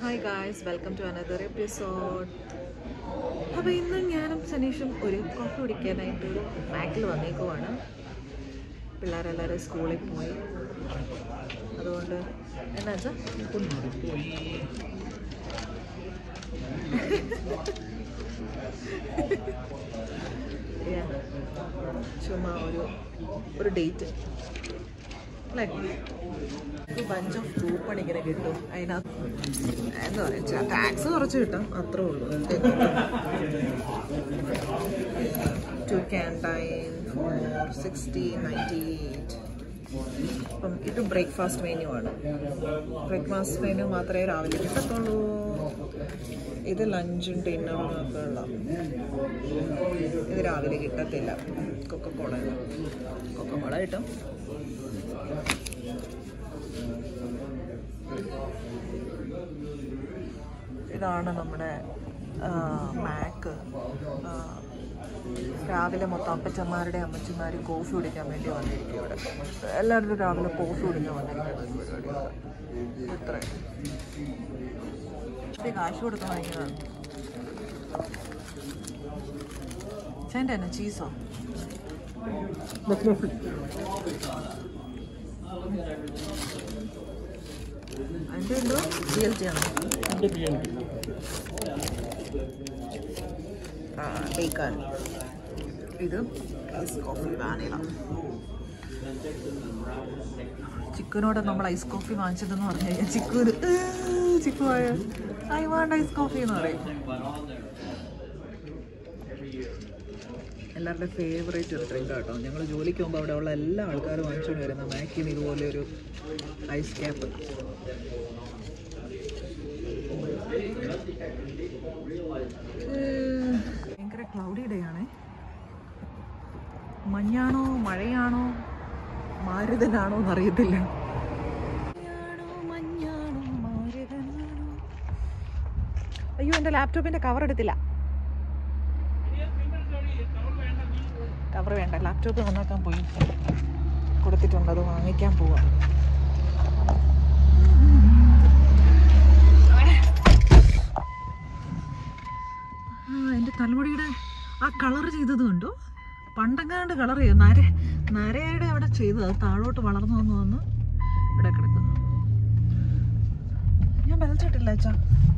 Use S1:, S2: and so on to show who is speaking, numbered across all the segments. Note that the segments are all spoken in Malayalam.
S1: Hi guys welcome to another episode അപ്പോൾ ഇന്ന് ഞാനും സനീഷും ഒരു കോഫി കുടിക്കാനായിട്ട് ഒരു മാക്കിൽ വന്നേക്കുവാണ് പിള്ളേരെല്ലാവരും സ്കൂളിൽ പോയി അതുകൊണ്ട് എന്നാ വെച്ചാൽ ചുമ്മാ ഒരു ഒരു ഡേറ്റ് അല്ലേ ഒരു ബഞ്ച് ഓഫ് കൂപ്പൺ ഇങ്ങനെ കിട്ടും അതിനകത്ത് എന്താ പറയുക ടാക്സ് കുറച്ച് കിട്ടും അത്രേ ഉള്ളൂ to canteen four sixty ninety eight അപ്പം ഇത് ബ്രേക്ക്ഫാസ്റ്റ് മെനു ആണ് ബ്രേക്ക്ഫാസ്റ്റ് മെനു മാത്രമേ രാവിലെ കിട്ടത്തുള്ളൂ ഇത് ലഞ്ചും ഡിന്നറും ഒക്കെ ഉള്ള ഇത് രാവിലെ കിട്ടത്തില്ല കൊക്കക്കോള കൊക്കക്കോള കിട്ടും ഇതാണ് നമ്മുടെ മാക്ക് രാവിലെ മൊത്തം അപ്പച്ചന്മാരുടെ അമ്മച്ചന്മാരും കോഫി കുടിക്കാൻ വേണ്ടി വന്നിരിക്കും ഇവിടെ എല്ലാവരും രാവിലെ കോഫി കുടിക്കാൻ വന്നിരിക്കുന്ന ഒരു പരിപാടിയാണ് ഇത്ര ഇത്തിരി കാശ് കൊടുത്ത് വാങ്ങിക്കുന്നതാണ് ചേൻ്റെ തന്നെ ചീസോ അതിൻ്റെ എന്തോ ജി എൽ ടി ആണോ ആ ബേക്കൺ ഇത് ഐസ് കോഫി വാനില ചിക്കനോട് നമ്മൾ ഐസ് കോഫി വാങ്ങിച്ചതെന്ന് പറഞ്ഞു കഴിഞ്ഞാൽ ചിക്കുന് ചിക്കു ആയ ഐ വാണ്ട് ഐസ് കോഫി എന്ന് പറയും എല്ലാവരുടെ ഫേവറേറ്റ് ഒരു ഡ്രിങ്ക് കേട്ടോ ഞങ്ങൾ ജോലിക്ക് പോകുമ്പോൾ അവിടെ ഉള്ള എല്ലാ ആൾക്കാരും വാങ്ങിച്ചുകൊണ്ട് വരുന്ന മാക്കിന് ഇതുപോലെ ഒരു ഐസ് ക്യാപ്പ് ഭയങ്കര ക്ലൗഡി ഡേ ആണേ മഞ്ഞാണോ മഴയാണോ മാരുതനാണോ എന്നറിയത്തില്ല മഞ്ഞാണോ, മഞ്ഞാണോ, മാരുതനാണോ? അയ്യോ എൻ്റെ ലാപ്ടോപ്പിൻ്റെ കവർ എടുത്തില്ല കവർ വേണ്ട ലാപ്ടോപ്പ് നന്നാക്കാൻ പോയി കൊടുത്തിട്ടുണ്ട് അത് വാങ്ങിക്കാൻ പോവാം ആ എൻ്റെ തലമുടിയുടെ ആ കളർ ചെയ്തത് കണ്ടോ പണ്ടെങ്ങാണ്ട് കളർ ചെയ്യും നര നരയുടെ അവിടെ ചെയ്തത് അത് താഴോട്ട് വളർന്നു വന്നു വന്ന് ഇവിടെ കിടക്കുന്നു ഞാൻ ബെൽറ്റ് ഇട്ടില്ല അച്ഛാ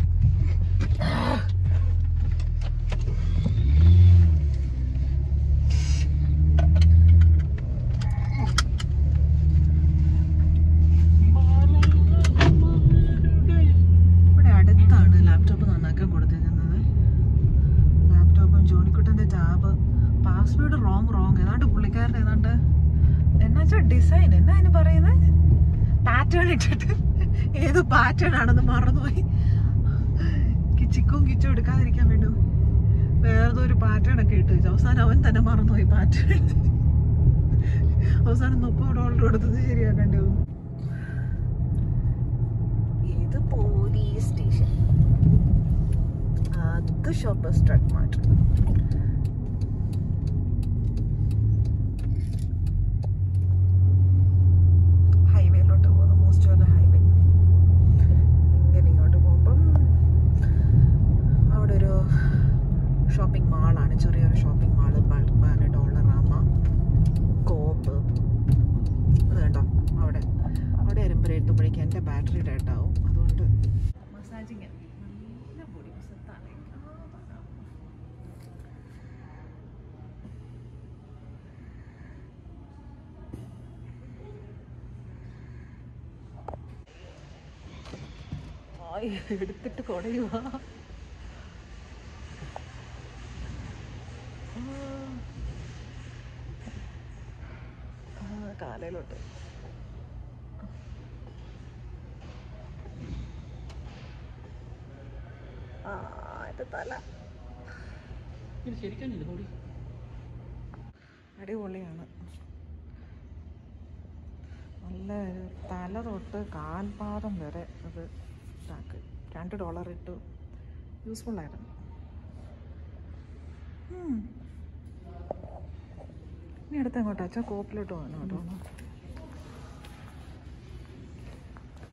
S1: ഇവിടെ അടുത്താണ് ലാപ്ടോപ്പ് നന്നാക്കാൻ കൊടുത്തേക്കുന്നത് ലാപ്ടോപ്പും ജോണിക്കുട്ടൻ്റെ ടാബ് പാസ്വേഡ് റോങ് റോങ് ഏതാണ്ട് പുള്ളിക്കാരൻ ഏതാണ്ട് എന്നാ വെച്ചാൽ ഡിസൈൻ എന്നാ അതിന് പറയുന്നത് പാറ്റേൺ ഇട്ടിട്ട് ഏത് പാറ്റേൺ ആണെന്ന് മറന്നുപോയി കിച്ചിക്കും കിച്ചും എടുക്കാതിരിക്കാൻ വേണ്ടി വേറെ ഒരു പാറ്റേൺ ഒക്കെ ഇട്ട് വെച്ചു അവസാനം അവൻ തന്നെ മറന്നുപോയി പാറ്റേൺ അവസാനം മുപ്പത് ഡോളർ കൊടുത്തത് ശരിയാക്കേണ്ടി വന്നു ഇത് പോലീസ് സ്റ്റേഷൻ അത് ഷോപ്പേഴ്സ് ട്രക്ക് മാർട്ട് ഹൈവേയിലോട്ട് പോകുന്നു മോസ്റ്റ് ഓഫ് ഹൈവേ ഇങ്ങനെ ഇങ്ങോട്ട് പോകുമ്പം അവിടെ ഒരു ഷോപ്പിംഗ് മാളാണ് ചെറിയൊരു ഷോപ്പിംഗ് മാള് ബൾബാന് ഡോളറാമ കോപ്പ് അത് കണ്ടോ അവിടെ അവിടെ വരുമ്പോൾ എത്തുമ്പോഴേക്കും എൻ്റെ ബാറ്ററി ഡേറ്റ് ആവും അതുകൊണ്ട് മസാജിങ് നല്ല ബോഡി മസാജാണ് ആയി എടുത്തിട്ട് കുടയുവാ ആ, കാലയിലോട്ട് ആ എൻ്റെ തല അടിപൊളിയാണ് നല്ല ഒരു തല തൊട്ട് കാൽപാദം വരെ അത് ഇതാക്കി രണ്ട് ഡോളർ ഇട്ടു യൂസ്ഫുൾ ആയിരുന്നു ഉം. ഇനി അടുത്ത് എങ്ങോട്ടാ അച്ഛാ കോപ്പിലോട്ട് പോകണം കേട്ടോ